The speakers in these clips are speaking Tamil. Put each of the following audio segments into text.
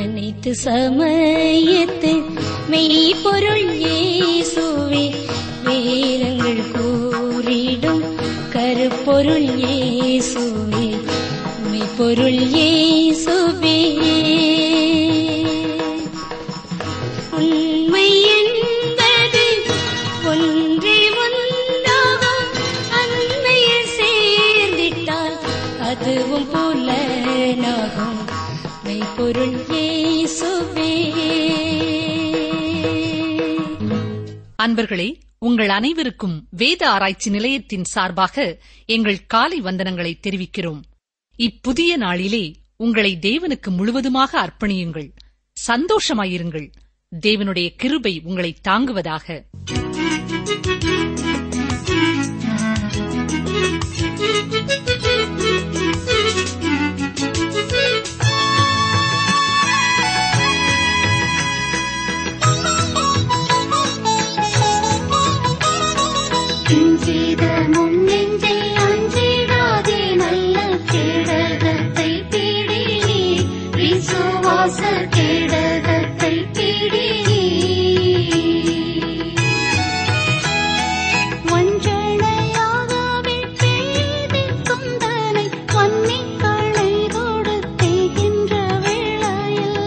அனைத்து சமயத்து மெய்ப்பொருள் இயேசுவே வேதங்கள் கூறிடும் கருப்பொருள் இயேசுவே மெய்ப்பொருள் இயேசுவே உண்மை என்பது ஒன்றே ஒன்றாகும் அண்மையில் சேர்ந்திட்டால் அதுவும் புலனாகும் மெய்ப்பொருள் இயேசுவே அன்பர்களே உங்கள் அனைவருக்கும் வேத ஆராய்ச்சி நிலையத்தின் சார்பாக எங்கள் காலை வந்தனங்களை தெரிவிக்கிறோம் இப்புதிய நாளிலே உங்களை தேவனுக்கு முழுவதுமாக அர்ப்பணியுங்கள் சந்தோஷமாயிருங்கள் தேவனுடைய கிருபை உங்களை தாங்குவதாக கிஞ்சித முன்னெஞ்சை அஞ்சிடாதே நல்ல கேடகத்தை பிடி நீ விசுவாச கேடகத்தை பிடி நீ வஞ்சனையாகவே பேதிக்கும் தனை வன்னிக்களை கொடுத்தேகின்ற வேளையில்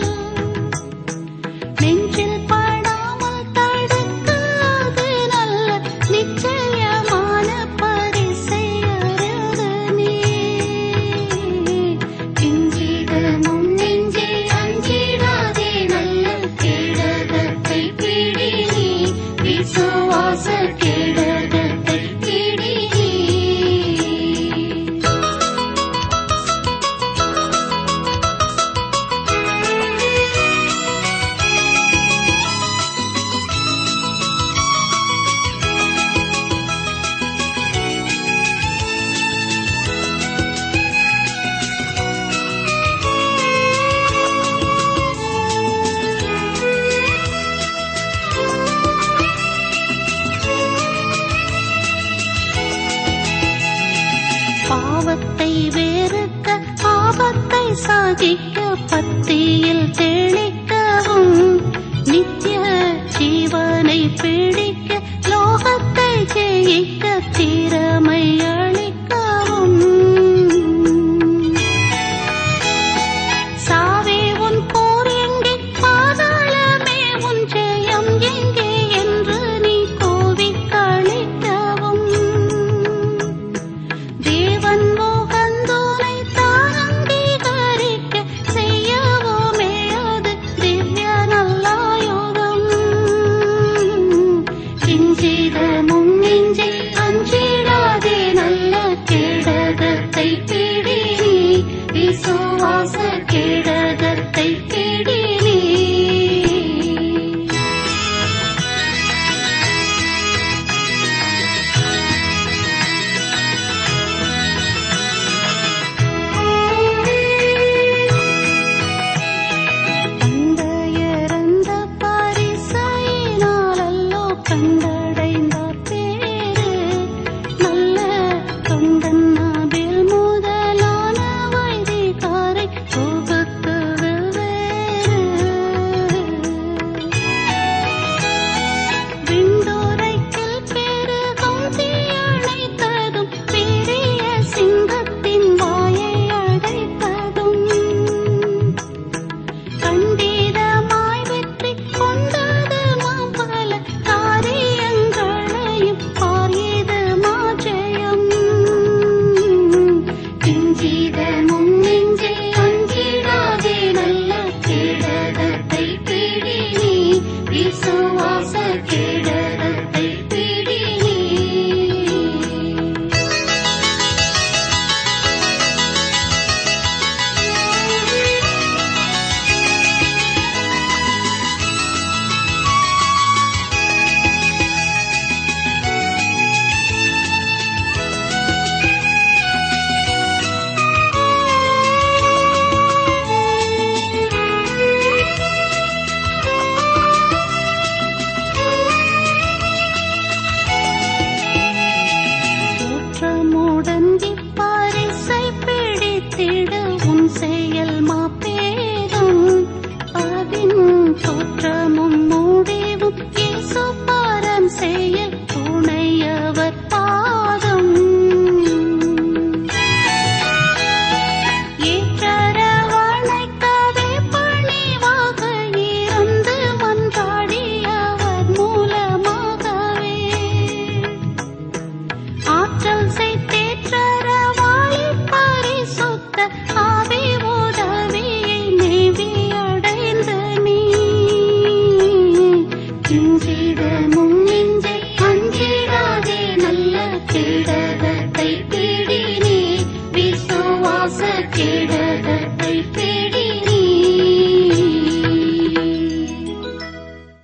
நெஞ்சில் படாமல் தடுக்காது நல்ல நிச்சயமான பரிசை அருது நீ கிஞ்சிதமும் நெஞ்சை அஞ்சிடாதே நல்ல கேடகத்தை பிடி நீ விசுவாச கேடகத்தை பிடி நீ பாவத்தை வெறுக்க பாவத்தை சாதிக்க பத்தியில் தெளிக்கவும் நித்திய ஜீவனை பிடிக்க லோகத்தை ஜெயிக்க திறமை அளிக்கவும் சாவே உன் போர் எங்கே பாதாளமே உன் ஜெயம் எங்கே என்று நீ கோவிக் கழிக்கவும் தேவன் மோகந்தோனை தான் அங்கீகரிக்க செய்யவோமே அது திவ்ய நல்லாயுதம் கிஞ்சிதமும் நெஞ்சை அஞ்சிடாதே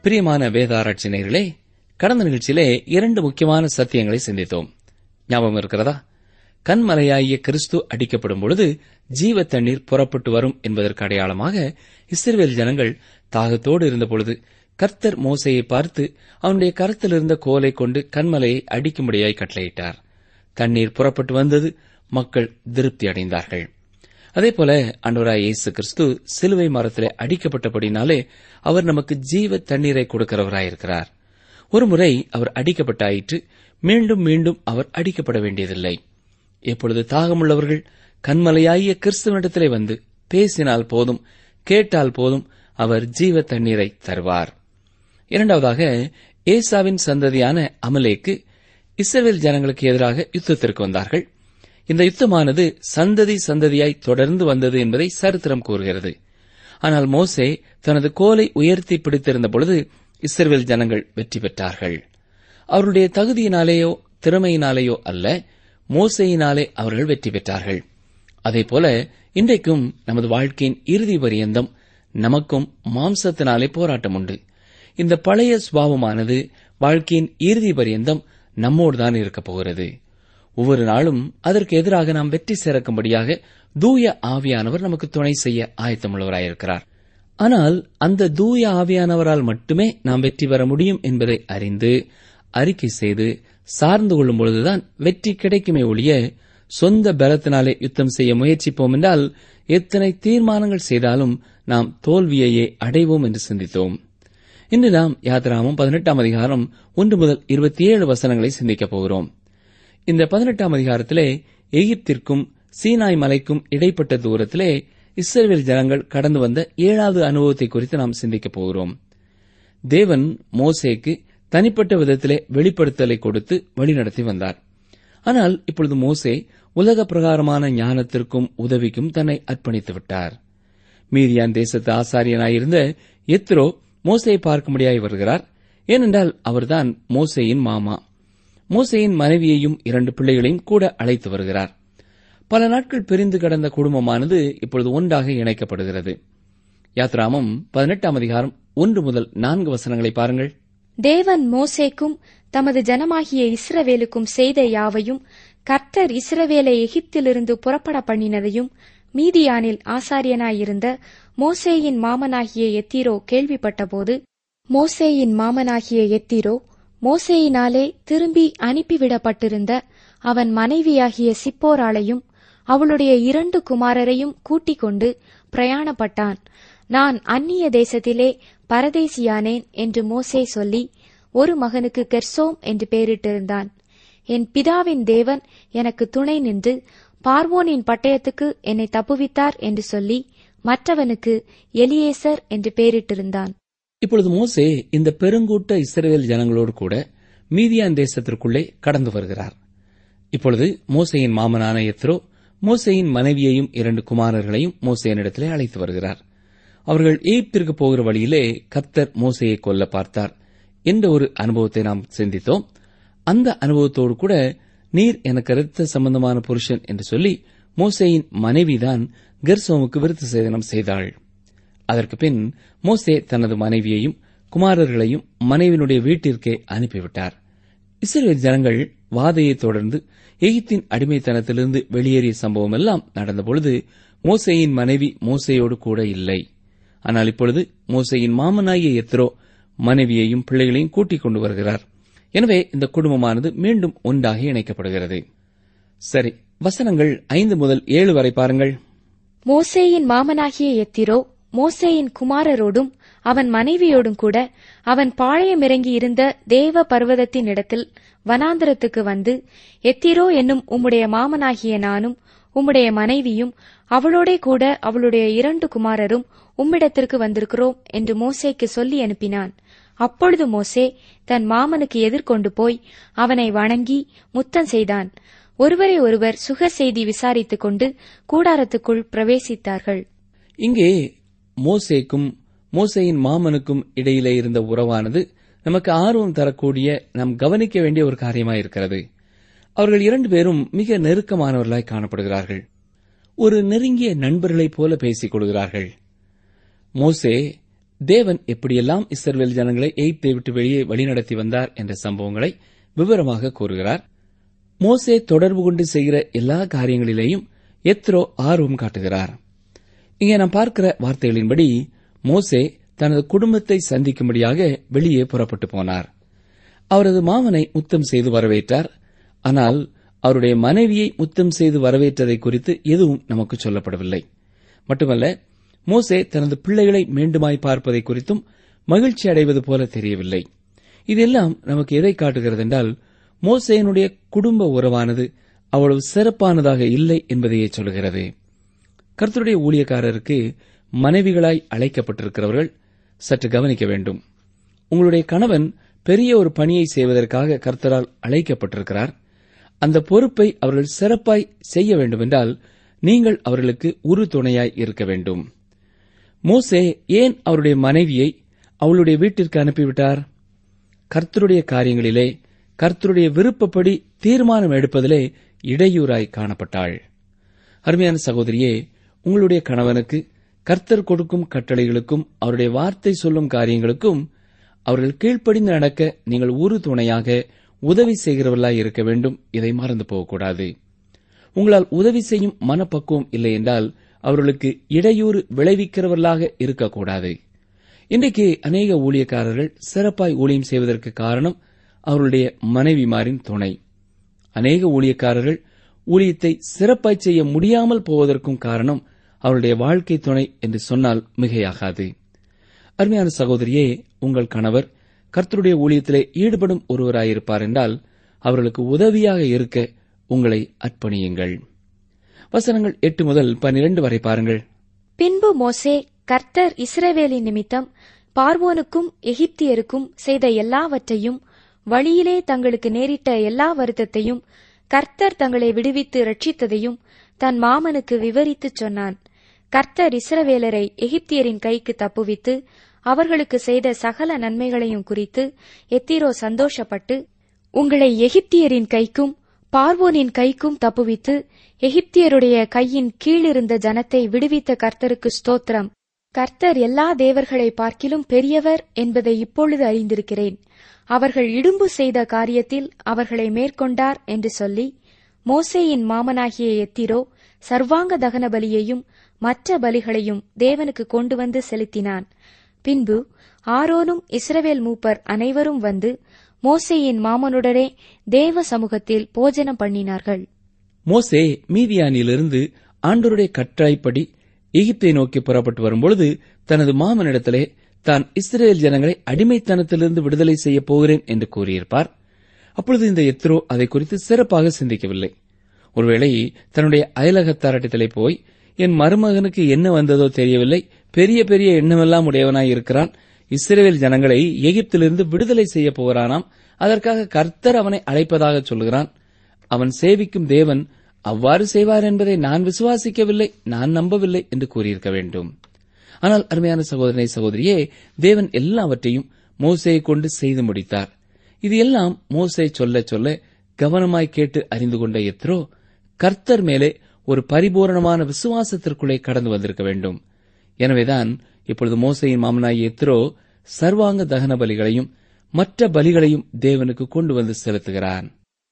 பிரியமான வேதாராய்ச்சி நேயர்களே கடந்த நிகழ்ச்சியிலே இரண்டு முக்கியமான சத்தியங்களை சிந்தித்தோம் ஞாபகம் இருக்கிறதா கண்மலையாகிய கிறிஸ்து அடிக்கப்படும் பொழுது ஜீவ தண்ணீர் புறப்பட்டு வரும் என்பதற்கு அடையாளமாக இஸ்ரவேல் ஜனங்கள் தாகத்தோடு இருந்தபொழுது கர்த்தர் மோசையை பார்த்து அவனுடைய கரத்தில் இருந்த கோலை கொண்டு கண்மலையை அடிக்கும்படியாய் கட்டளையிட்டார் தண்ணீர் புறப்பட்டு வந்தது மக்கள் திருப்தி அடைந்தார்கள் அதேபோல அன்வராய் இயேசு கிறிஸ்து சிலுவை மரத்திலே அடிக்கப்பட்டபடினாலே அவர் நமக்கு ஜீவ தண்ணீரை கொடுக்கிறவராயிருக்கிறார் ஒருமுறை அவர் அடிக்கப்பட்டாயிற்று மீண்டும் மீண்டும் அவர் அடிக்கப்பட வேண்டியதில்லை எப்பொழுது தாகமுள்ளவர்கள் கண்மலையாகிய கிறிஸ்துவனிடத்திலே வந்து பேசினால் போதும் கேட்டால் போதும் அவர் ஜீவ தண்ணீரை தருவார் இரண்டாவதாக ஏசாவின் சந்ததியான அமலேக்கு இஸ்ரவேல் ஜனங்களுக்கு எதிராக யுத்தத்திற்கு வந்தார்கள் இந்த யுத்தமானது சந்ததி சந்ததியாய் தொடர்ந்து வந்தது என்பதை சரித்திரம் கூறுகிறது ஆனால் மோசே தனது கோலை உயர்த்தி பிடித்திருந்த பொழுது இஸ்ரவேல் ஜனங்கள் வெற்றி பெற்றார்கள் அவருடைய தகுதியினாலேயோ திறமையினாலேயோ அல்ல மோசையினாலே அவர்கள் வெற்றி பெற்றார்கள் அதேபோல இன்றைக்கும் நமது வாழ்க்கையின் இறுதி பரியந்தம் நமக்கும் மாம்சத்தினாலே போராட்டம் உண்டு இந்த பழைய சுபாவமானது வாழ்க்கையின் இறுதி பரியந்தம் நம்மோடுதான் இருக்கப் போகிறது ஒவ்வொரு நாளும் அதற்கு எதிராக நாம் வெற்றி சேர்க்கும்படியாக தூய ஆவியானவர் நமக்கு துணை செய்ய ஆயத்தமுள்ளவராயிருக்கிறார் ஆனால் அந்த தூய ஆவியானவரால் மட்டுமே நாம் வெற்றி பெற முடியும் என்பதை அறிந்து அறிக்கை செய்து சார்ந்து கொள்ளும் பொழுதுதான் வெற்றி கிடைக்குமே ஒழிய சொந்த பலத்தினாலே யுத்தம் செய்ய முயற்சிப்போம் என்றால் எத்தனை தீர்மானங்கள் செய்தாலும் நாம் தோல்வியையே அடைவோம் என்று சிந்தித்தோம் இன்று நாம் யாத்ராமம் பதினெட்டாம் அதிகாரம் ஒன்று முதல் இருபத்தி ஏழு வசனங்களை சிந்திக்கப் போகிறோம் இந்த பதினெட்டாம் அதிகாரத்திலே எகிப்திற்கும் சீனாய் மலைக்கும் இடைப்பட்ட தூரத்திலே இஸ்ரேல் ஜனங்கள் கடந்து வந்த ஏழாவது அனுபவத்தை குறித்து நாம் சிந்திக்கப் போகிறோம் தேவன் மோசேக்கு தனிப்பட்ட விதத்திலே வெளிப்படுத்தலை கொடுத்து வழிநடத்தி வந்தார் ஆனால் இப்பொழுது மோசே உலக பிரகாரமான ஞானத்திற்கும் உதவிக்கும் தன்னை அர்ப்பணித்து விட்டார் மீதியான் தேசத்து ஆசாரியனாயிருந்த எத்ரோ மோசையை பார்க்கும்படியாய் வருகிறார் ஏனென்றால் அவர்தான் மோசேயின் மாமா மோசையின் மனைவியையும் இரண்டு பிள்ளைகளையும் கூட அழைத்து வருகிறார் பல நாட்கள் பிரிந்து கடந்த குடும்பமானது இப்பொழுது ஒன்றாக இணைக்கப்படுகிறது யாத்ராமம் பதினெட்டாம் அதிகாரம் ஒன்று முதல் நான்கு வசனங்களை பாருங்கள் தேவன் மோசேக்கும் தமது ஜனமாகிய இஸ்ரவேலுக்கும் செய்த யாவையும் கர்த்தர் இஸ்ரவேலை எகிப்திலிருந்து புறப்பட பண்ணினதையும் மீதியானில் ஆசாரியனாயிருந்த மோசேயின் மாமனாகிய எத்திரோ கேள்விப்பட்டபோது மோசேயின் மாமனாகிய எத்திரோ மோசேயினாலே திரும்பி அனுப்பிவிடப்பட்டிருந்த அவன் மனைவியாகிய சிப்போராளையும் அவளுடைய இரண்டு குமாரரையும் கூட்டிக் கொண்டு பிரயாணப்பட்டான் நான் அந்நிய தேசத்திலே பரதேசியானேன் என்று மோசே சொல்லி ஒரு மகனுக்கு கெர்சோம் என்று பெயரிட்டிருந்தான் என் பிதாவின் தேவன் எனக்கு துணை நின்று பார்வோனின் பட்டயத்துக்கு என்னை தப்புவித்தார் என்று சொல்லி மற்றவனுக்கு எலியேசர் என்று பெயரிட்டிருந்தான் இப்பொழுது மோசே இந்த பெருங்கூட்ட இஸ்ரேல் ஜனங்களோடு கூட மீதியான் தேசத்திற்குள்ளே கடந்து வருகிறார் இப்பொழுது மோசையின் மாமனான எத்ரோ மோசையின் மனைவியையும் இரண்டு குமாரர்களையும் மோசையனிடத்திலே அழைத்து வருகிறார் அவர்கள் எகிப்திற்கு போகிற வழியிலே கத்தர் மோசையை கொல்ல பார்த்தார் என்ற ஒரு அனுபவத்தை நாம் சிந்தித்தோம் அந்த அனுபவத்தோடு கூட நீர் எனக்கு இரத்த சம்பந்தமான புருஷன் என்று சொல்லி மோசேயின் மனைவிதான் கெர்சோமுக்கு விருத்து சேதனம் செய்தாள் அதற்கு பின் மோசே தனது மனைவியையும் குமாரர்களையும் மனைவியினுடைய வீட்டிற்கே அனுப்பிவிட்டார் இஸ்ரேல் ஜனங்கள் வாதையை தொடர்ந்து எகிப்தின் அடிமைத்தனத்திலிருந்து வெளியேறிய சம்பவம் எல்லாம் நடந்தபொழுது மோசேயின் மனைவி மோசையோடு கூட இல்லை ஆனால் இப்பொழுது மோசையின் மாமனாகிய எத்ரோ மனைவியையும் பிள்ளைகளையும் கூட்டிக் கொண்டு வருகிறார் எனவே இந்த குடும்பமானது மீண்டும் ஒன்றாக இணைக்கப்படுகிறது சரி வசனங்கள் ஐந்து முதல் ஏழு வரை பாருங்கள் மோசேயின் மாமனாகிய எத்திரோ மோசேயின் குமாரரோடும் அவன் மனைவியோடும் கூட அவன் பாளையமிறங்கி இருந்த தேவ பர்வதத்தின் இடத்தில் வனாந்தரத்துக்கு வந்து எத்திரோ என்னும் உம்முடைய மாமனாகிய நானும் உம்முடைய மனைவியும் அவளோடே கூட அவளுடைய இரண்டு குமாரரும் உம்மிடத்திற்கு வந்திருக்கிறோம் என்று மோசேக்கு சொல்லி அனுப்பினான் அப்பொழுது மோசே தன் மாமனுக்கு எதிர்கொண்டு போய் அவனை வணங்கி முத்தம் செய்தான் ஒருவரை ஒருவர் சுக செய்தி விசாரித்துக் கொண்டு கூடாரத்துக்குள் பிரவேசித்தார்கள் இங்கே மோசேக்கும் மோசேயின் மாமனுக்கும் இடையிலே இருந்த உறவானது நமக்கு ஆர்வம் தரக்கூடிய நாம் கவனிக்க வேண்டிய ஒரு காரியமாயிருக்கிறது அவர்கள் இரண்டு பேரும் மிக நெருக்கமானவர்களாய் காணப்படுகிறார்கள் ஒரு நெருங்கிய நண்பர்களைப் போல பேசிக் கொள்கிறார்கள் மோசே தேவன் எப்படியெல்லாம் இஸ்ரவேல் ஜனங்களை எய்ப்தை விட்டு வெளியே வழிநடத்தி வந்தார் என்ற சம்பவங்களை விவரமாக கூறுகிறார் மோசே தொடர்பு கொண்டு செய்கிற எல்லா காரியங்களிலேயும் எத்ரோ ஆர்வம் காட்டுகிறார் இங்கே நாம் பார்க்கிற வார்த்தைகளின்படி மோசே தனது குடும்பத்தை சந்திக்கும்படியாக வெளியே புறப்பட்டு போனார் அவரது மாமனை முத்தம் செய்து வரவேற்றார் ஆனால் அவருடைய மனைவியை முத்தம் செய்து வரவேற்றதை குறித்து எதுவும் நமக்கு சொல்லப்படவில்லை மட்டுமல்ல மோசே தனது பிள்ளைகளை மீண்டுமாய் பார்ப்பதை குறித்தும் மகிழ்ச்சி அடைவது போல தெரியவில்லை இதெல்லாம் நமக்கு எதை காட்டுகிறது என்றால் மோசேனுடைய குடும்ப உறவானது அவ்வளவு சிறப்பானதாக இல்லை என்பதையே சொல்கிறது கர்த்தருடைய ஊழியக்காரருக்கு மனைவிகளாய் அழைக்கப்பட்டிருக்கிறவர்கள் சற்று கவனிக்க வேண்டும் உங்களுடைய கணவன் பெரிய ஒரு பணியை செய்வதற்காக கர்த்தரால் அழைக்கப்பட்டிருக்கிறார் அந்த பொறுப்பை அவர்கள் சிறப்பாய் செய்ய வேண்டுமென்றால் நீங்கள் அவர்களுக்கு உரு துணையாய் இருக்க வேண்டும் மோசே ஏன் அவருடைய மனைவியை அவளுடைய வீட்டிற்கு அனுப்பிவிட்டார் கர்த்தருடைய காரியங்களிலே கர்த்தருடைய விருப்பப்படி தீர்மானம் எடுப்பதிலே இடையூறாய் காணப்பட்டாள் அருமையான சகோதரியே உங்களுடைய கணவனுக்கு கர்த்தர் கொடுக்கும் கட்டளைகளுக்கும் அவருடைய வார்த்தை சொல்லும் காரியங்களுக்கும் அவர்கள் கீழ்ப்படிந்து நடக்க நீங்கள் ஒரு துணையாக உதவி செய்கிறவர்களாய் இருக்க வேண்டும் இதை மறந்து போகக்கூடாது உங்களால் உதவி செய்யும் மனப்பக்குவம் இல்லை என்றால் அவர்களுக்கு இடையூறு விளைவிக்கிறவர்களாக இருக்கக்கூடாது இன்றைக்கு அநேக ஊழியக்காரர்கள் சிறப்பாய் ஊழியம் செய்வதற்கு காரணம் அவர்களுடைய மனைவிமாரின் துணை அநேக ஊழியக்காரர்கள் ஊழியத்தை சிறப்பாய் செய்ய முடியாமல் போவதற்கும் காரணம் அவருடைய வாழ்க்கை துணை என்று சொன்னால் மிகையாகாது அருமையான சகோதரியே உங்கள் கணவர் கர்த்தருடைய ஊழியத்திலே ஈடுபடும் ஒருவராயிருப்பார் என்றால் அவர்களுக்கு உதவியாக இருக்க உங்களை அர்ப்பணியுங்கள் வசனங்கள் எட்டு முதல் பன்னிரண்டு வரை பாருங்கள் பின்பு மோசே கர்த்தர் இஸ்ரவேலின் நிமித்தம் பார்வோனுக்கும் எகிப்தியருக்கும் செய்த எல்லாவற்றையும் வழியிலே தங்களுக்கு நேரிட்ட எல்லா வருத்தத்தையும் கர்த்தர் தங்களை விடுவித்து ரட்சித்ததையும் தன் மாமனுக்கு விவரித்துச் சொன்னான் கர்த்தர் இஸ்ரவேலரை எகிப்தியரின் கைக்கு தப்புவித்து அவர்களுக்கு செய்த சகல நன்மைகளையும் குறித்து எத்திரோ சந்தோஷப்பட்டு உங்களை எகிப்தியரின் கைக்கும் பார்வோனின் கைக்கும் தப்புவித்து எகிப்தியருடைய கையின் கீழிருந்த ஜனத்தை விடுவித்த கர்த்தருக்கு ஸ்தோத்திரம் கர்த்தர் எல்லா தேவர்களை பார்க்கிலும் பெரியவர் என்பதை இப்பொழுது அறிந்திருக்கிறேன் அவர்கள் இடும்பு செய்த காரியத்தில் அவர்களை மேற்கொண்டார் என்று சொல்லி மோசேயின் மாமனாகிய எத்திரோ சர்வாங்க தகன பலியையும் மற்ற பலிகளையும் தேவனுக்கு கொண்டு வந்து செலுத்தினான் பின்பு ஆரோனும் இஸ்ரவேல் மூப்பர் அனைவரும் வந்து மோசேயின் மாமனுடனே தேவ சமூகத்தில் போஜனம் பண்ணினார்கள் மோசே மீதியானிலிருந்து ஆண்டோருடைய கட்டாய்ப்படி எகிப்தை நோக்கி புறப்பட்டு வரும்பொழுது தனது மாமனிடத்திலே தான் இஸ்ரேல் ஜனங்களை அடிமைத்தனத்திலிருந்து விடுதலை செய்யப் போகிறேன் என்று கூறியிருப்பார் அப்பொழுது இந்த எத்ரோ அதை குறித்து சிறப்பாக சிந்திக்கவில்லை ஒருவேளை தன்னுடைய அயலகத்தாரட்டத்திலே போய் என் மருமகனுக்கு என்ன வந்ததோ தெரியவில்லை பெரிய பெரிய எண்ணமெல்லாம் உடையவனாய் இருக்கிறான் இஸ்ரேல் ஜனங்களை எகிப்திலிருந்து விடுதலை செய்ய போகிறானாம் அதற்காக கர்த்தர் அவனை அழைப்பதாக சொல்கிறான் அவன் சேவிக்கும் தேவன் அவ்வாறு செய்வார் என்பதை நான் விசுவாசிக்கவில்லை நான் நம்பவில்லை என்று கூறியிருக்க வேண்டும் ஆனால் அருமையான சகோதரனை சகோதரியே தேவன் எல்லாவற்றையும் மோசையை கொண்டு செய்து முடித்தார் இது எல்லாம் மோசை சொல்ல சொல்ல கவனமாய் கேட்டு அறிந்து கொண்ட எத்ரோ கர்த்தர் மேலே ஒரு பரிபூரணமான விசுவாசத்திற்குள்ளே கடந்து வந்திருக்க வேண்டும் எனவேதான் இப்பொழுது மோசையின் மாமனாய் எத்ரோ சர்வாங்க தகன பலிகளையும் மற்ற பலிகளையும் தேவனுக்கு கொண்டு வந்து செலுத்துகிறான்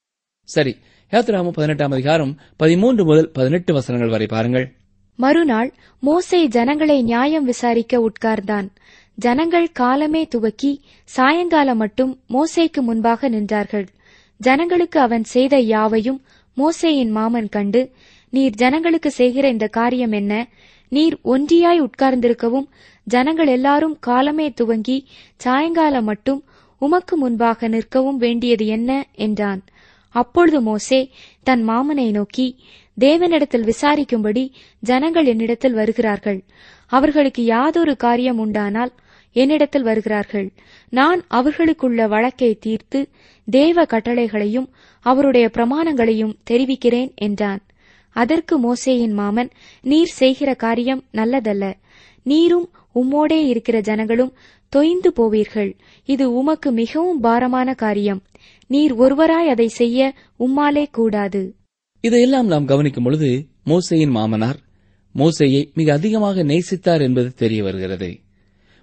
சரி யாத்திராம பதினெட்டாம் அதிகாரம் பதிமூன்று முதல் பதினெட்டு வசனங்கள் வரை பாருங்கள் மறுநாள் மோசே ஜனங்களை நியாயம் விசாரிக்க உட்கார்ந்தான் ஜனங்கள் காலமே துவக்கி சாயங்காலம் மட்டும் மோசேக்கு முன்பாக நின்றார்கள் ஜனங்களுக்கு அவன் செய்த யாவையும் மோசேயின் மாமன் கண்டு நீர் ஜனங்களுக்கு செய்கிற இந்த காரியம் என்ன நீர் ஒன்றியாய் உட்கார்ந்திருக்கவும் ஜனங்கள் எல்லாரும் காலமே துவங்கி சாயங்காலம் மட்டும் உமக்கு முன்பாக நிற்கவும் வேண்டியது என்ன என்றான் அப்பொழுது மோசே தன் மாமனை நோக்கி தேவனிடத்தில் விசாரிக்கும்படி ஜனங்கள் என்னிடத்தில் வருகிறார்கள் அவர்களுக்கு யாதொரு காரியம் உண்டானால் என்னிடத்தில் வருகிறார்கள் நான் அவர்களுக்குள்ள வழக்கை தீர்த்து தேவ கட்டளைகளையும் அவருடைய பிரமாணங்களையும் தெரிவிக்கிறேன் என்றான் அதற்கு மோசேயின் மாமன் நீர் செய்கிற காரியம் நல்லதல்ல நீரும் உம்மோடே இருக்கிற ஜனங்களும் தொய்ந்து போவீர்கள் இது உமக்கு மிகவும் பாரமான காரியம் நீர் ஒருவராய் அதை செய்ய உம்மாலே கூடாது இதையெல்லாம் நாம் கவனிக்கும் பொழுது மோசையின் மாமனார் மோசையை மிக அதிகமாக நேசித்தார் என்பது தெரிய வருகிறது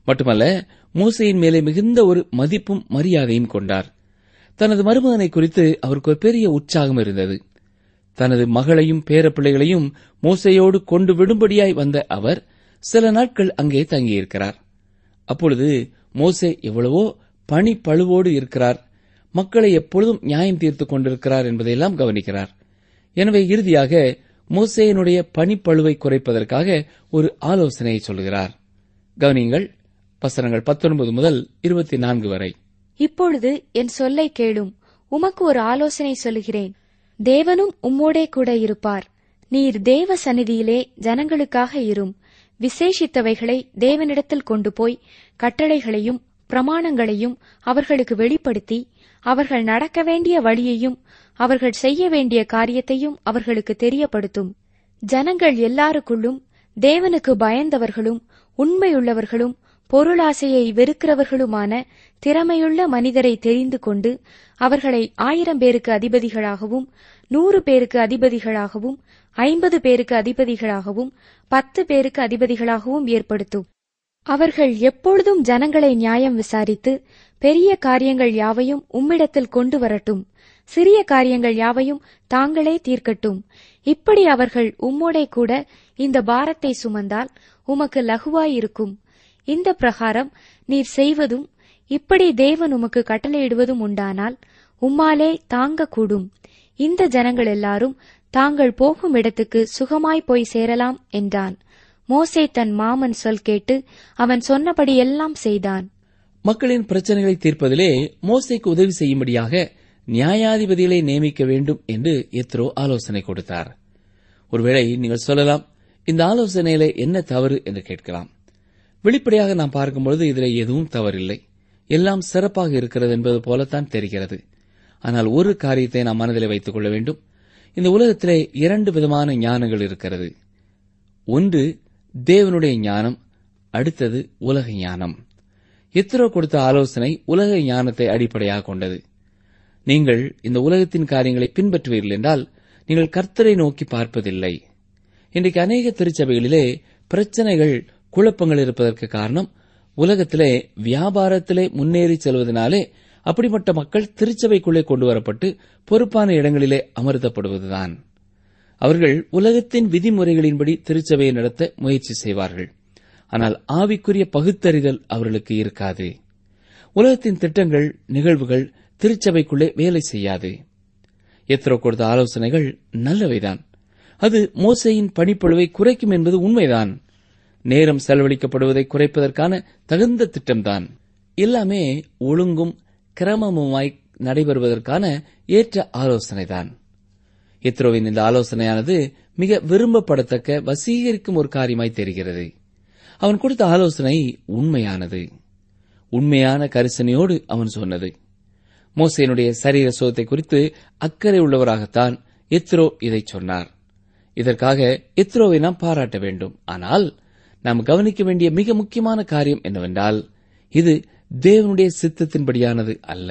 மட்டுமல்ல மோசையின் மேலே மிகுந்த ஒரு மதிப்பும் மரியாதையும் கொண்டார் தனது மருமகனை குறித்து அவருக்கு ஒரு பெரிய உற்சாகம் இருந்தது தனது மகளையும் பேரப்பிள்ளைகளையும் மோசையோடு கொண்டு விடும்படியாய் வந்த அவர் சில நாட்கள் அங்கே தங்கியிருக்கிறார் அப்பொழுது மோசே எவ்வளவோ பணி பழுவோடு இருக்கிறார் மக்களை எப்பொழுதும் நியாயம் தீர்த்துக் கொண்டிருக்கிறார் என்பதையெல்லாம் கவனிக்கிறார் எனவே இறுதியாக மோசேயினுடைய பணிப்பழுவை குறைப்பதற்காக ஒரு ஆலோசனையை சொல்கிறார் கவனியுங்கள் வசனங்கள் பத்தொன்பது முதல் இருபத்தி நான்கு வரை இப்பொழுது என் சொல்லை கேளும் உமக்கு ஒரு ஆலோசனை சொல்லுகிறேன் தேவனும் உம்மோடே கூட இருப்பார் நீர் தேவ சந்நிதியிலே ஜனங்களுக்காக இரும் விசேஷித்தவைகளை தேவனிடத்தில் கொண்டு போய் கட்டளைகளையும் பிரமாணங்களையும் அவர்களுக்கு வெளிப்படுத்தி அவர்கள் நடக்க வேண்டிய வழியையும் அவர்கள் செய்ய வேண்டிய காரியத்தையும் அவர்களுக்கு தெரியப்படுத்தும் ஜனங்கள் எல்லாருக்குள்ளும் தேவனுக்கு பயந்தவர்களும் உண்மையுள்ளவர்களும் பொருளாசையை வெறுக்கிறவர்களுமான திறமையுள்ள மனிதரை தெரிந்து கொண்டு அவர்களை ஆயிரம் பேருக்கு அதிபதிகளாகவும் நூறு பேருக்கு அதிபதிகளாகவும் ஐம்பது பேருக்கு அதிபதிகளாகவும் பத்து பேருக்கு அதிபதிகளாகவும் ஏற்படுத்தும் அவர்கள் எப்பொழுதும் ஜனங்களை நியாயம் விசாரித்து பெரிய காரியங்கள் யாவையும் உம்மிடத்தில் கொண்டு வரட்டும் சிறிய காரியங்கள் யாவையும் தாங்களே தீர்க்கட்டும் இப்படி அவர்கள் உம்மோடே கூட இந்த பாரத்தை சுமந்தால் உமக்கு லகுவாயிருக்கும் இந்த பிரகாரம் நீர் செய்வதும் இப்படி தேவன் உமக்கு கட்டளையிடுவதும் உண்டானால் உம்மாலே தாங்கக்கூடும் இந்த ஜனங்கள் எல்லாரும் தாங்கள் போகும் இடத்துக்கு சுகமாய் போய் சேரலாம் என்றான் மோசே தன் மாமன் சொல் கேட்டு அவன் சொன்னபடி எல்லாம் செய்தான் மக்களின் பிரச்சனைகளை தீர்ப்பதிலே மோசைக்கு உதவி செய்யும்படியாக நியாயாதிபதிகளை நியமிக்க வேண்டும் என்று எத்ரோ ஆலோசனை கொடுத்தார் ஒருவேளை நீங்கள் சொல்லலாம் இந்த ஆலோசனையிலே என்ன தவறு என்று கேட்கலாம் வெளிப்படையாக நாம் பார்க்கும்பொழுது இதில் எதுவும் தவறில்லை எல்லாம் சிறப்பாக இருக்கிறது என்பது போலத்தான் தெரிகிறது ஆனால் ஒரு காரியத்தை நாம் மனதில் வைத்துக் கொள்ள வேண்டும் இந்த உலகத்திலே இரண்டு விதமான ஞானங்கள் இருக்கிறது ஒன்று தேவனுடைய ஞானம் அடுத்தது உலக ஞானம் எத்திரோ கொடுத்த ஆலோசனை உலக ஞானத்தை அடிப்படையாக கொண்டது நீங்கள் இந்த உலகத்தின் காரியங்களை பின்பற்றுவீர்கள் என்றால் நீங்கள் கர்த்தரை நோக்கி பார்ப்பதில்லை இன்றைக்கு அநேக திருச்சபைகளிலே பிரச்சனைகள் குழப்பங்கள் இருப்பதற்கு காரணம் உலகத்திலே வியாபாரத்திலே முன்னேறி செல்வதனாலே அப்படிப்பட்ட மக்கள் திருச்சபைக்குள்ளே கொண்டு வரப்பட்டு பொறுப்பான இடங்களிலே அமர்த்தப்படுவதுதான் அவர்கள் உலகத்தின் விதிமுறைகளின்படி திருச்சபையை நடத்த முயற்சி செய்வார்கள் ஆனால் ஆவிக்குரிய பகுத்தறிதல் அவர்களுக்கு இருக்காது உலகத்தின் திட்டங்கள் நிகழ்வுகள் திருச்சபைக்குள்ளே வேலை செய்யாது எத்திரோ கொடுத்த ஆலோசனைகள் நல்லவைதான் அது மோசையின் பணிப்பழுவை குறைக்கும் என்பது உண்மைதான் நேரம் செலவழிக்கப்படுவதை குறைப்பதற்கான தகுந்த திட்டம்தான் எல்லாமே ஒழுங்கும் கிரமமுமாய் நடைபெறுவதற்கான ஏற்ற ஆலோசனைதான் இத்ரோவின் இந்த ஆலோசனையானது மிக விரும்பப்படத்தக்க வசீகரிக்கும் ஒரு காரியமாய் தெரிகிறது அவன் கொடுத்த ஆலோசனை உண்மையானது உண்மையான கரிசனையோடு அவன் சொன்னது மோசையனுடைய சரீர சுகத்தை குறித்து அக்கறை உள்ளவராகத்தான் எத்ரோ இதை சொன்னார் இதற்காக எத்ரோவை நாம் பாராட்ட வேண்டும் ஆனால் நாம் கவனிக்க வேண்டிய மிக முக்கியமான காரியம் என்னவென்றால் இது தேவனுடைய சித்தத்தின்படியானது அல்ல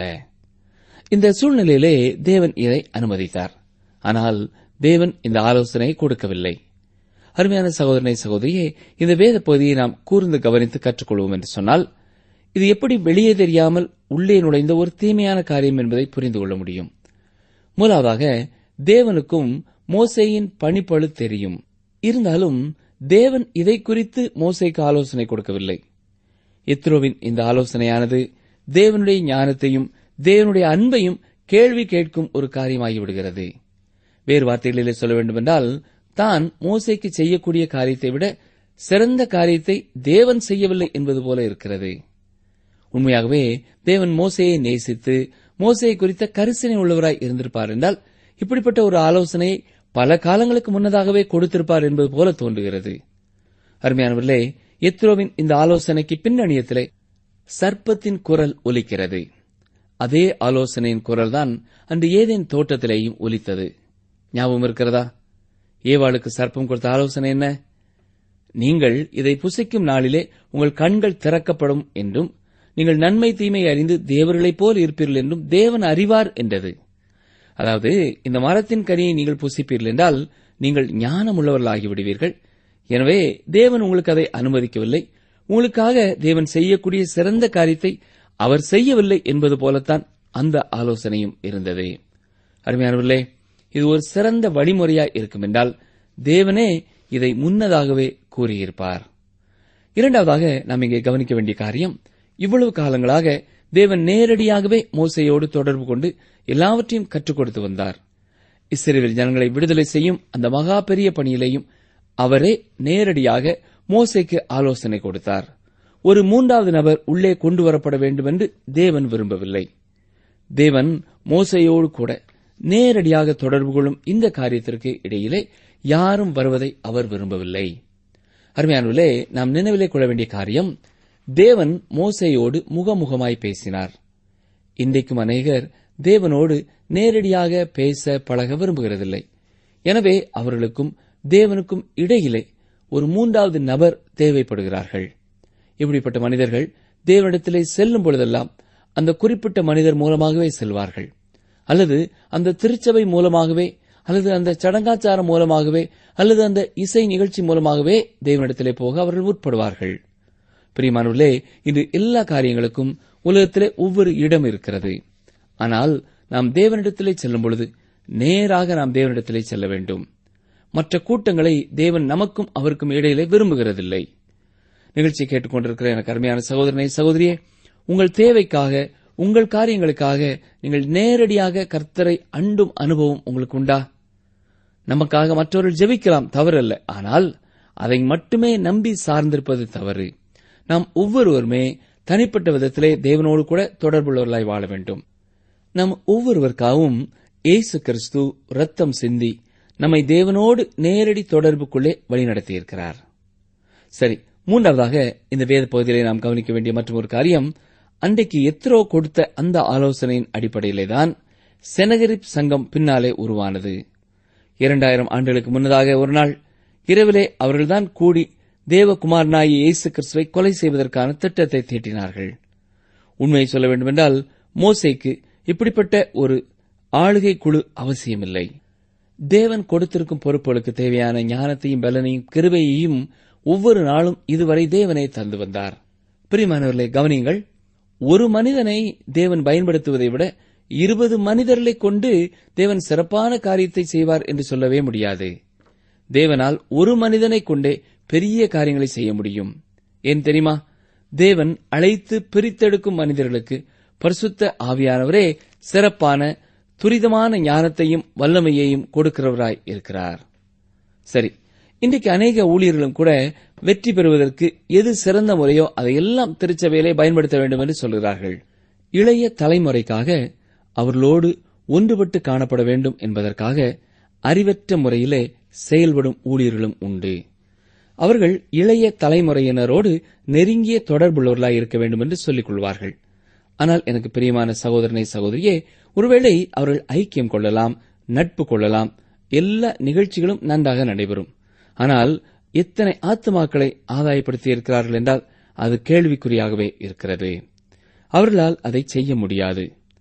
இந்த சூழ்நிலையிலே தேவன் இதை அனுமதித்தார் ஆனால் தேவன் இந்த ஆலோசனையை கொடுக்கவில்லை அருமையான சகோதரனை சகோதரியே இந்த வேத பகுதியை நாம் கூர்ந்து கவனித்து கற்றுக்கொள்வோம் என்று சொன்னால் இது எப்படி வெளியே தெரியாமல் உள்ளே நுழைந்த ஒரு தீமையான காரியம் என்பதை புரிந்து கொள்ள முடியும் முதலாவதாக தேவனுக்கும் மோசேயின் பணிப்பழு தெரியும் இருந்தாலும் தேவன் இதை குறித்து மோசைக்கு ஆலோசனை கொடுக்கவில்லை இத்ரோவின் இந்த ஆலோசனையானது தேவனுடைய ஞானத்தையும் தேவனுடைய அன்பையும் கேள்வி கேட்கும் ஒரு காரியமாகிவிடுகிறது வேறு வார்த்தைகளிலே சொல்ல வேண்டுமென்றால் தான் மோசைக்கு செய்யக்கூடிய காரியத்தை விட சிறந்த காரியத்தை தேவன் செய்யவில்லை என்பது போல இருக்கிறது உண்மையாகவே தேவன் மோசையை நேசித்து மோசையை குறித்த கரிசனை உள்ளவராய் இருந்திருப்பார் என்றால் இப்படிப்பட்ட ஒரு ஆலோசனையை பல காலங்களுக்கு முன்னதாகவே கொடுத்திருப்பார் என்பது போல தோன்றுகிறது அருமையானவர்களே எத்ரோவின் இந்த ஆலோசனைக்கு பின்னணியத்திலே சர்ப்பத்தின் குரல் ஒலிக்கிறது அதே ஆலோசனையின் குரல்தான் அன்று ஏதேன் தோட்டத்திலேயும் ஒலித்தது ஞாபகம் இருக்கிறதா ஏவாளுக்கு சர்ப்பம் கொடுத்த ஆலோசனை என்ன நீங்கள் இதை புசிக்கும் நாளிலே உங்கள் கண்கள் திறக்கப்படும் என்றும் நீங்கள் நன்மை தீமை அறிந்து தேவர்களைப் போல் இருப்பீர்கள் என்றும் தேவன் அறிவார் என்றது அதாவது இந்த மரத்தின் கனியை நீங்கள் புசிப்பீர்கள் என்றால் நீங்கள் ஞானம் உள்ளவர்களாகி விடுவீர்கள் எனவே தேவன் உங்களுக்கு அதை அனுமதிக்கவில்லை உங்களுக்காக தேவன் செய்யக்கூடிய சிறந்த காரியத்தை அவர் செய்யவில்லை என்பது போலத்தான் அந்த ஆலோசனையும் இருந்தது அருமையானவர்களே இது ஒரு சிறந்த வழிமுறையாய் இருக்கும் என்றால் தேவனே இதை முன்னதாகவே கூறியிருப்பார் இரண்டாவதாக நாம் இங்கே கவனிக்க வேண்டிய காரியம் இவ்வளவு காலங்களாக தேவன் நேரடியாகவே மோசையோடு தொடர்பு கொண்டு எல்லாவற்றையும் கற்றுக் கொடுத்து வந்தார் இஸ்ரேல் ஜனங்களை விடுதலை செய்யும் அந்த மகா பெரிய பணியிலேயும் அவரே நேரடியாக மோசைக்கு ஆலோசனை கொடுத்தார் ஒரு மூன்றாவது நபர் உள்ளே கொண்டு வரப்பட வேண்டும் என்று தேவன் விரும்பவில்லை தேவன் மோசையோடு கூட நேரடியாக தொடர்பு கொள்ளும் இந்த காரியத்திற்கு இடையிலே யாரும் வருவதை அவர் விரும்பவில்லை அருமையானவர்களே நாம் நினைவிலே கொள்ள வேண்டிய காரியம் தேவன் மோசையோடு முகமுகமாய் பேசினார் இன்றைக்கும் அநேகர் தேவனோடு நேரடியாக பேச பழக விரும்புகிறதில்லை எனவே அவர்களுக்கும் தேவனுக்கும் இடையிலே ஒரு மூன்றாவது நபர் தேவைப்படுகிறார்கள் இப்படிப்பட்ட மனிதர்கள் தேவனிடத்திலே செல்லும் பொழுதெல்லாம் அந்த குறிப்பிட்ட மனிதர் மூலமாகவே செல்வார்கள் அல்லது அந்த திருச்சபை மூலமாகவே அல்லது அந்த சடங்காச்சாரம் மூலமாகவே அல்லது அந்த இசை நிகழ்ச்சி மூலமாகவே தேவனிடத்திலே போக அவர்கள் உட்படுவார்கள் பிரியமானவர்களே இன்று எல்லா காரியங்களுக்கும் உலகத்திலே ஒவ்வொரு இடம் இருக்கிறது ஆனால் நாம் தேவனிடத்திலே செல்லும் பொழுது நேராக நாம் தேவனிடத்திலே செல்ல வேண்டும் மற்ற கூட்டங்களை தேவன் நமக்கும் அவருக்கும் இடையிலே விரும்புகிறதில்லை நிகழ்ச்சியை கேட்டுக்கொண்டிருக்கிற எனக்கு அருமையான சகோதரனை சகோதரியே உங்கள் தேவைக்காக உங்கள் காரியங்களுக்காக நீங்கள் நேரடியாக கர்த்தரை அண்டும் அனுபவம் உங்களுக்கு உண்டா நமக்காக மற்றவர்கள் ஜெபிக்கலாம் தவறல்ல ஆனால் அதை மட்டுமே நம்பி சார்ந்திருப்பது தவறு நாம் ஒவ்வொருவருமே தனிப்பட்ட விதத்திலே தேவனோடு கூட தொடர்புள்ளவர்களாய் வாழ வேண்டும் நம் ஒவ்வொருவருக்காகவும் இயேசு கிறிஸ்து ரத்தம் சிந்தி நம்மை தேவனோடு நேரடி தொடர்புக்குள்ளே வழிநடத்தியிருக்கிறார் சரி மூன்றாவதாக இந்த வேத பகுதியிலே நாம் கவனிக்க வேண்டிய மற்றும் ஒரு காரியம் அன்றைக்கு எத்ரோ கொடுத்த அந்த ஆலோசனையின் அடிப்படையிலேதான் செனகரிப் சங்கம் பின்னாலே உருவானது இரண்டாயிரம் ஆண்டுகளுக்கு முன்னதாக ஒரு நாள் இரவிலே அவர்கள்தான் கூடி தேவகுமாரனாயி இயேசு கிறிஸ்துவை கொலை செய்வதற்கான திட்டத்தை தீட்டினார்கள் உண்மையை சொல்ல வேண்டுமென்றால் மோசேக்கு இப்படிப்பட்ட ஒரு ஆளுகை குழு அவசியமில்லை தேவன் கொடுத்திருக்கும் பொறுப்புகளுக்கு தேவையான ஞானத்தையும் பலனையும் கிருபையையும் ஒவ்வொரு நாளும் இதுவரை தேவனே தந்து வந்தார் பிரிமானவர்களே கவனியுங்கள் ஒரு மனிதனை தேவன் பயன்படுத்துவதை விட இருபது மனிதர்களை கொண்டு தேவன் சிறப்பான காரியத்தை செய்வார் என்று சொல்லவே முடியாது தேவனால் ஒரு மனிதனை கொண்டே பெரிய காரியங்களை செய்ய முடியும் ஏன் தெரியுமா தேவன் அழைத்து பிரித்தெடுக்கும் மனிதர்களுக்கு பரிசுத்த ஆவியானவரே சிறப்பான துரிதமான ஞானத்தையும் வல்லமையையும் கொடுக்கிறவராய் இருக்கிறார் சரி இன்றைக்கு அநேக ஊழியர்களும் கூட வெற்றி பெறுவதற்கு எது சிறந்த முறையோ அதையெல்லாம் திருச்சபையிலே பயன்படுத்த வேண்டும் என்று சொல்கிறார்கள் இளைய தலைமுறைக்காக அவர்களோடு ஒன்றுபட்டு காணப்பட வேண்டும் என்பதற்காக அறிவற்ற முறையிலே செயல்படும் ஊழியர்களும் உண்டு அவர்கள் இளைய தலைமுறையினரோடு நெருங்கிய தொடர்புள்ளவர்களாய் இருக்க வேண்டும் என்று சொல்லிக் கொள்வார்கள் ஆனால் எனக்கு பிரியமான சகோதரனை சகோதரியே ஒருவேளை அவர்கள் ஐக்கியம் கொள்ளலாம் நட்பு கொள்ளலாம் எல்லா நிகழ்ச்சிகளும் நன்றாக நடைபெறும் ஆனால் எத்தனை ஆத்துமாக்களை ஆதாயப்படுத்தி இருக்கிறார்கள் என்றால் அது கேள்விக்குறியாகவே இருக்கிறது அவர்களால் அதை செய்ய முடியாது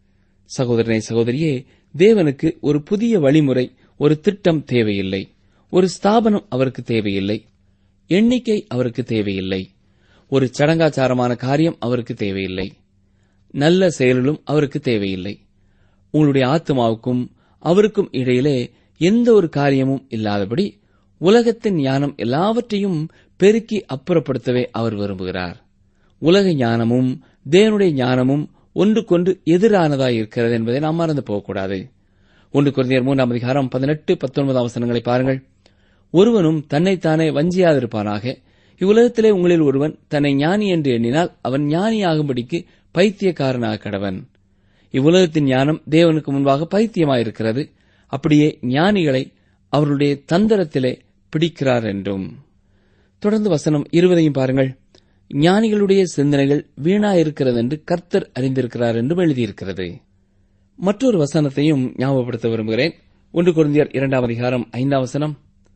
சகோதரனை சகோதரியே தேவனுக்கு ஒரு புதிய வழிமுறை ஒரு திட்டம் தேவையில்லை ஒரு ஸ்தாபனம் அவருக்கு தேவையில்லை எண்ணிக்கை அவருக்கு தேவையில்லை ஒரு சடங்காச்சாரமான காரியம் அவருக்கு தேவையில்லை நல்ல செயல்களும் அவருக்கு தேவையில்லை உங்களுடைய ஆத்மாவுக்கும் அவருக்கும் இடையிலே எந்த ஒரு காரியமும் இல்லாதபடி உலகத்தின் ஞானம் எல்லாவற்றையும் பெருக்கி அப்புறப்படுத்தவே அவர் விரும்புகிறார் உலக ஞானமும் தேவனுடைய ஞானமும் ஒன்றுக்கொன்று எதிரானதாய் இருக்கிறது என்பதை நாம் மறந்து போகக்கூடாது ஒன்று குழந்தையர் மூன்றாம் அதிகாரம் பதினெட்டு பத்தொன்பதாம் வசனங்களை பாருங்கள் ஒருவனும் தன்னைத்தானே வஞ்சியாதிருப்பானாக இவ்வுலகத்திலே உங்களில் ஒருவன் தன்னை ஞானி என்று எண்ணினால் அவன் ஞானியாகும்படிக்கு பைத்தியக்காரனாக கடவன் இவ்வுலகத்தின் ஞானம் தேவனுக்கு முன்பாக பைத்தியமாயிருக்கிறது அப்படியே ஞானிகளை அவர்களுடைய தந்திரத்திலே பிடிக்கிறார் என்றும் தொடர்ந்து வசனம் இருபதையும் பாருங்கள் ஞானிகளுடைய சிந்தனைகள் வீணாயிருக்கிறது என்று கர்த்தர் அறிந்திருக்கிறார் என்றும் எழுதியிருக்கிறது மற்றொரு வசனத்தையும் ஞாபகப்படுத்த விரும்புகிறேன் ஒன்று குருந்தியர் இரண்டாம் அதிகாரம் ஐந்தாம் வசனம்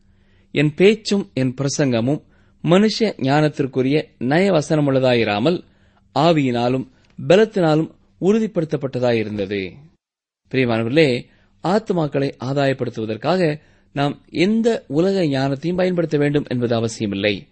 என் பேச்சும் என் பிரசங்கமும் மனுஷ ஞானத்திற்குரிய நயவசனமுள்ளதாயிராமல் ஆவியினாலும் பலத்தினாலும் உறுதிப்படுத்தப்பட்டதாயிருந்தது பிரியமானவர்களே ஆத்மாக்களை ஆதாயப்படுத்துவதற்காக நாம் எந்த உலக ஞானத்தையும் பயன்படுத்த வேண்டும் என்பது அவசியமில்லை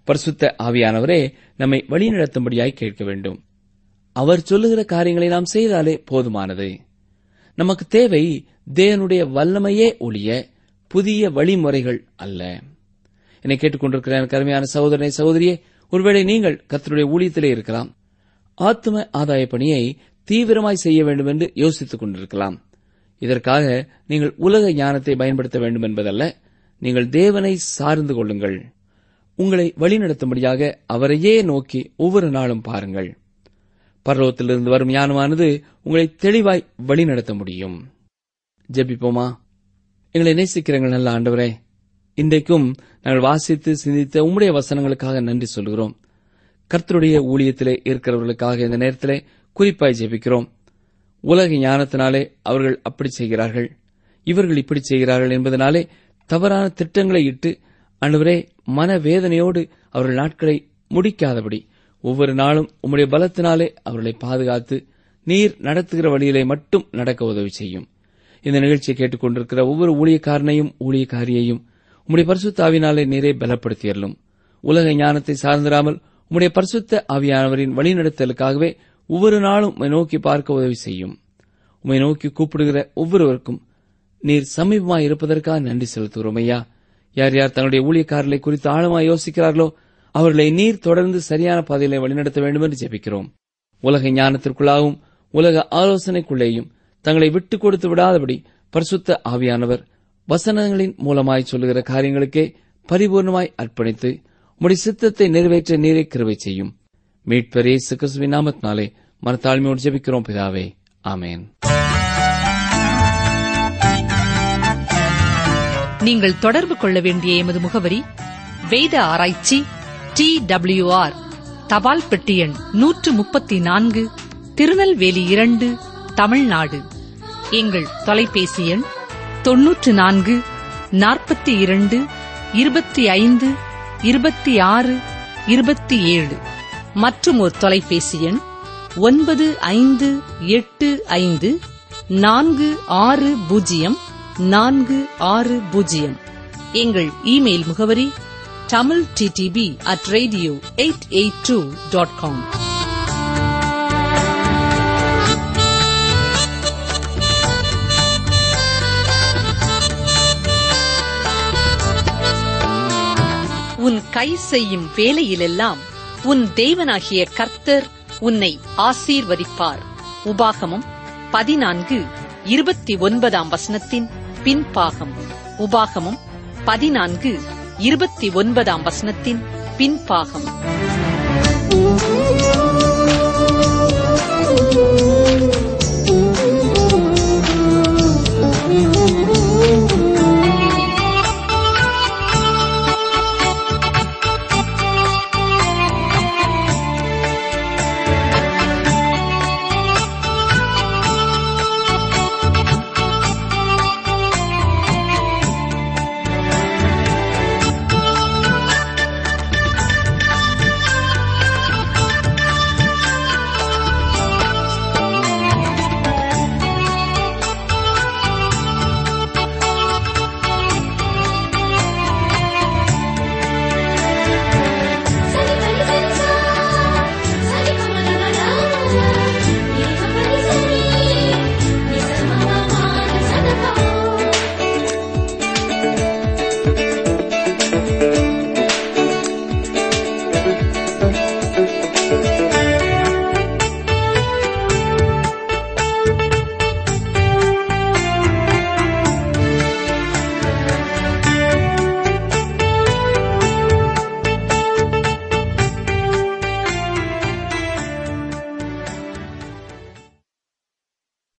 பரிசுத்த ஆவியானவரே நம்மை வழிநடத்தும்படியாய் கேட்க வேண்டும் அவர் சொல்லுகிற காரியங்களை நாம் செய்தாலே போதுமானது நமக்கு தேவை தேவனுடைய வல்லமையே ஒழிய புதிய வழிமுறைகள் அல்ல என்னை கேட்டுக்கொண்டிருக்கிற எனக்கு அருமையான சகோதரனை சகோதரியே ஒருவேளை நீங்கள் கர்த்தருடைய ஊழியத்திலே இருக்கலாம் ஆத்ம ஆதாய பணியை தீவிரமாய் செய்ய வேண்டும் என்று யோசித்துக் கொண்டிருக்கலாம் இதற்காக நீங்கள் உலக ஞானத்தை பயன்படுத்த வேண்டும் என்பதல்ல நீங்கள் தேவனை சார்ந்து கொள்ளுங்கள் உங்களை வழிநடத்தும்படியாக அவரையே நோக்கி ஒவ்வொரு நாளும் பாருங்கள் பரலோகத்திலிருந்து வரும் ஞானமானது உங்களை தெளிவாய் வழிநடத்த முடியும் ஜெபிப்போமா எங்களை நேசிக்கிறங்கள் நல்ல ஆண்டவரே இன்றைக்கும் நாங்கள் வாசித்து சிந்தித்த உம்முடைய வசனங்களுக்காக நன்றி சொல்கிறோம் கர்த்தருடைய ஊழியத்திலே இருக்கிறவர்களுக்காக இந்த நேரத்திலே குறிப்பாய் ஜெபிக்கிறோம் உலக ஞானத்தினாலே அவர்கள் அப்படி செய்கிறார்கள் இவர்கள் இப்படி செய்கிறார்கள் என்பதனாலே தவறான திட்டங்களை இட்டு ஆண்டவரே மனவேதனையோடு அவர்கள் நாட்களை முடிக்காதபடி ஒவ்வொரு நாளும் உம்முடைய பலத்தினாலே அவர்களை பாதுகாத்து நீர் நடத்துகிற வழியிலே மட்டும் நடக்க உதவி செய்யும் இந்த நிகழ்ச்சியை கேட்டுக்கொண்டிருக்கிற ஒவ்வொரு ஊழியக்காரனையும் ஊழியக்காரியையும் உம்முடைய பரிசுத்த ஆவினாலே நீரே பலப்படுத்தியறலும் உலக ஞானத்தை சார்ந்திராமல் உம்முடைய பரிசுத்த ஆவியானவரின் வழிநடத்தலுக்காகவே ஒவ்வொரு நாளும் உம்மை நோக்கி பார்க்க உதவி செய்யும் உம்மை நோக்கி கூப்பிடுகிற ஒவ்வொருவருக்கும் நீர் சமீபமாய் இருப்பதற்காக நன்றி செலுத்துகிறோம் ஐயா யார் யார் தன்னுடைய ஊழியக்காரர்களை குறித்து ஆழமாய் யோசிக்கிறார்களோ அவர்களை நீர் தொடர்ந்து சரியான பாதையிலே வழிநடத்த வேண்டும் என்று ஜெபிக்கிறோம் உலக ஞானத்திற்குள்ளாகவும் உலக ஆலோசனைக்குள்ளேயும் தங்களை விட்டுக் கொடுத்து விடாதபடி பரிசுத்த ஆவியானவர் வசனங்களின் மூலமாய் சொல்லுகிற காரியங்களுக்கே பரிபூர்ணமாய் அர்ப்பணித்து உம்முடைய சித்தத்தை நிறைவேற்ற நீரை கிருவை செய்யும் மீட்பரே கிறிஸ்துவின் நாமத்தினாலே மனத்தாழ்மையோடு ஜெபிக்கிறோம் பிதாவே ஆமேன் நீங்கள் தொடர்பு கொள்ள வேண்டிய எமது முகவரி வேத ஆராய்ச்சி டி ஆர் தபால் பெட்டி எண் நூற்று முப்பத்தி நான்கு திருநெல்வேலி இரண்டு தமிழ்நாடு எங்கள் தொலைபேசி எண் தொன்னூற்று நான்கு நாற்பத்தி இரண்டு இருபத்தி ஐந்து இருபத்தி ஆறு இருபத்தி ஏழு மற்றும் ஒரு தொலைபேசி எண் ஒன்பது ஐந்து எட்டு ஐந்து நான்கு ஆறு பூஜ்ஜியம் நான்கு ஆறு பூஜ்ஜியம் எங்கள் இமெயில் முகவரி Tamil DTP at radio eight eight two dot com உன் கை செய்யும் வேலையிலெல்லாம் உன் தேவனாகிய கர்த்தர் உன்னை ஆசீர்வதிப்பார் உபாகமம் பதினான்கு இருபத்தி ஒன்பதாம் வசனத்தின் பின்பாகம் உபாகமம் பதினான்கு இருபத்தி ஒன்பதாம் வசனத்தின் பின்பாகம்